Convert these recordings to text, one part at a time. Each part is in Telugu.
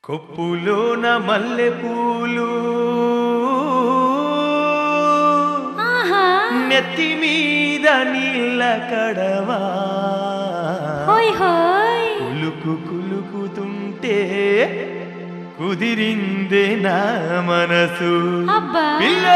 కొప్పులోన మల్లె పూలు ఆహా నెత్తి మీద నీళ్ళ కడవా హోయ్ హోయ్ కులుకు కులుకుతుంటే కుదిరిందే నా మనసు అబ్బా పిల్లే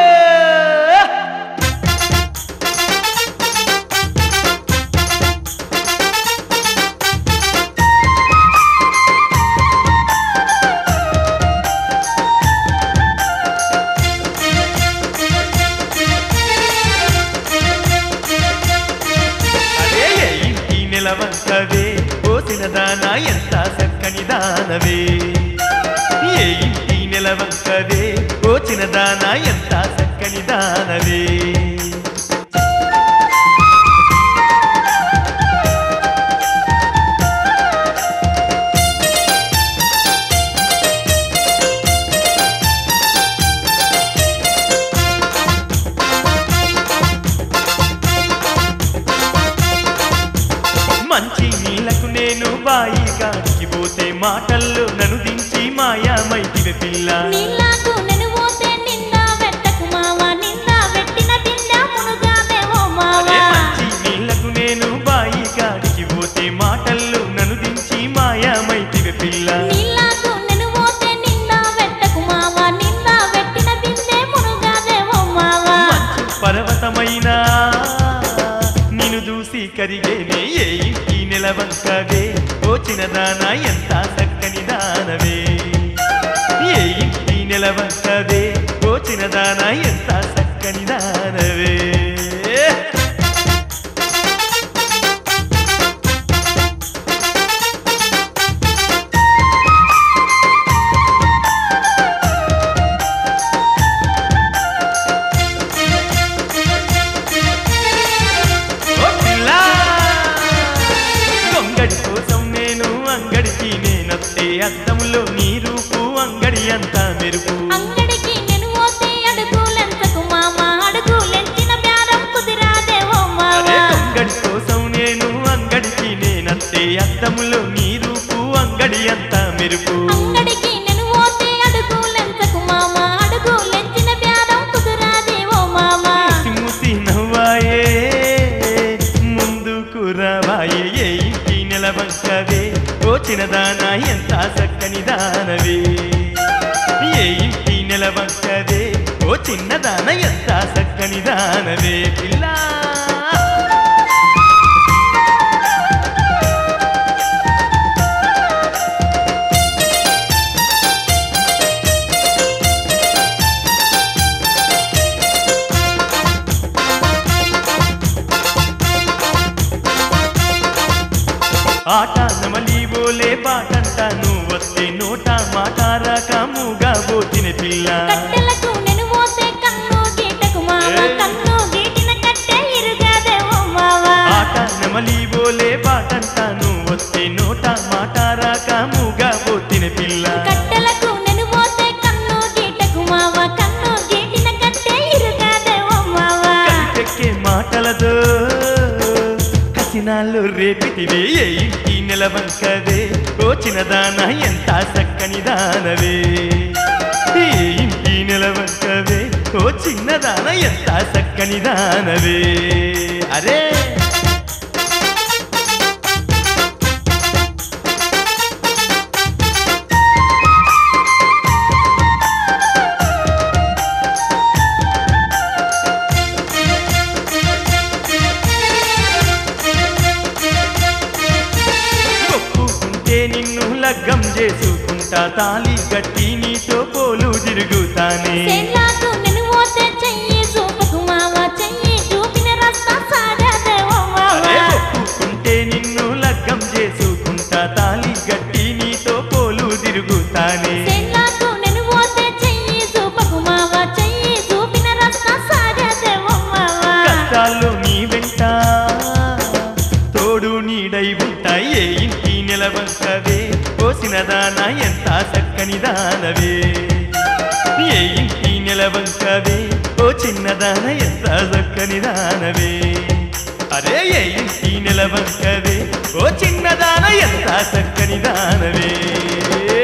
అదే ఇంటి నిలవంకవే పోసిన దానా ఎంత చక్కని దానవే ఏ ఇంటి నిలవంకవే పోచిన దానా ఎంత చక్కని దానవే మంచి నీళ్లకు నేను బాయి కాడికి పోతే మాటల్లో నన్ను దించి మాయామైతివే పిల్ల నీళ్ళకు నెను పోతే నిండా వెట్టకు మావా నిండా వెట్టిన తిండా మునుగానే ఓ అదే మావా మంచి నీళ్లకు నేను బాయి కాడికి పోతే మాటల్లో నన్ను దించి మాయామైతివే పిల్ల నీళ్ళకు నెను పోతే నిండా వెట్టకు మావా నిండా వెట్టిన తిండే మునుగానే ఓ మావా మంచు పర్వతమైన నిన్ను చూసి కరిగేనే ఏ ఇంటి నిలవంకవే పోచిన దానా ఎంత చక్కని దానవే ఏ ఇంటి నిలవంకవే పోచిన దానా ఎంత చక్కని దానవే ఓ పిల్ల! గొంగడి కోసం నేను అంగడికి నేనొస్తే అద్దంలో నీ రూపు అంగడి అంతా మెరుపు అంగడికి నెను పోతే అడుగులెంతకు మావా అడుగులెంచిన బేరం కుదిరాదే ఓ అరే మావా గొంగడి కోసం నేను అంగడికి నేనొస్తే అద్దంలో నీ రూపు అంగడి అంతా మెరుపు అంగడికి నెను పోతే అడుగులెంతకు మావా అడుగులెంచిన బేరం కుదిరాదే ఓ మావా ముసి ముసి నవ్వాయే ముందుకు రావాయే ఏ ఇంటి నిలవంకవే పోచిన దానా ఎంత చక్కని దానవే ఏ ఇంటి నిలవంకవే ఓ చిన్న దాన ఎంత చక్కని దానవే పిల్లా ఆట నమలి బోలే బాటంట నువ్వు వస్తే నోట మాట రాక మూగా పోతిన పిల్ల కట్టెలకు నెను పోతే కన్ను గీటకు మావా ఏయ్. కన్ను గీటిన కట్టె ఇరుగాదే ఓ మావా ఆట నమలి బోలే బాటంట నువ్వు వస్తే నోట మాట రాక మూగా పోతిన పిల్ల కట్టెలకు నెను పోతే కన్ను గీటకు మావా కన్ను గీటిన కట్టె ఇరుగాదే ఓ మావా కలిపెక్కే మాటలతో కసినాళ్ళు రేపిటివే ఏ ఇంటి నిలవంకవే కోచిన దాన ఎంత చక్కని దానవే ఏ ఇంటి నిలవంకవే ఓ చిన్న దాన ఎంత చక్కని దానవే అరే ఒప్పుకుంటే నిన్ను లగ్గం చేసుకుంటా తాలి కట్టి నీతో పోలు తిరుగుతానే సేన్లాకు నెను పోతే చెయ్యి చూపకు మావా చెయ్యి చూపిన రస్తా సాగాదే ఓ అరే మావా ఒప్పుకుంటే నిన్ను లగ్గం చేసుకుంటా తాలి గట్టి నీతో పోలు తిరుగుతానే సేన్లాకు నెను పోతే చెయ్యి చూపకు మావా చెయ్యి చూపిన రస్తా సాగాదే ఓ మావా కష్టాల్లో నీ వెంట తోడు నీడై ఉంటాయి ఏ ఇంటి నిలవంకవే పోసిన దాన ఎంత చక్కని దానవే ఏ ఇంటి నిలవంకవే ఓ చిన్నదాన ఎంత చక్కని దానవే అరే ఏ ఇంటి నిలవంకవే ఓ చిన్నదాన ఎంత చక్కని దానవే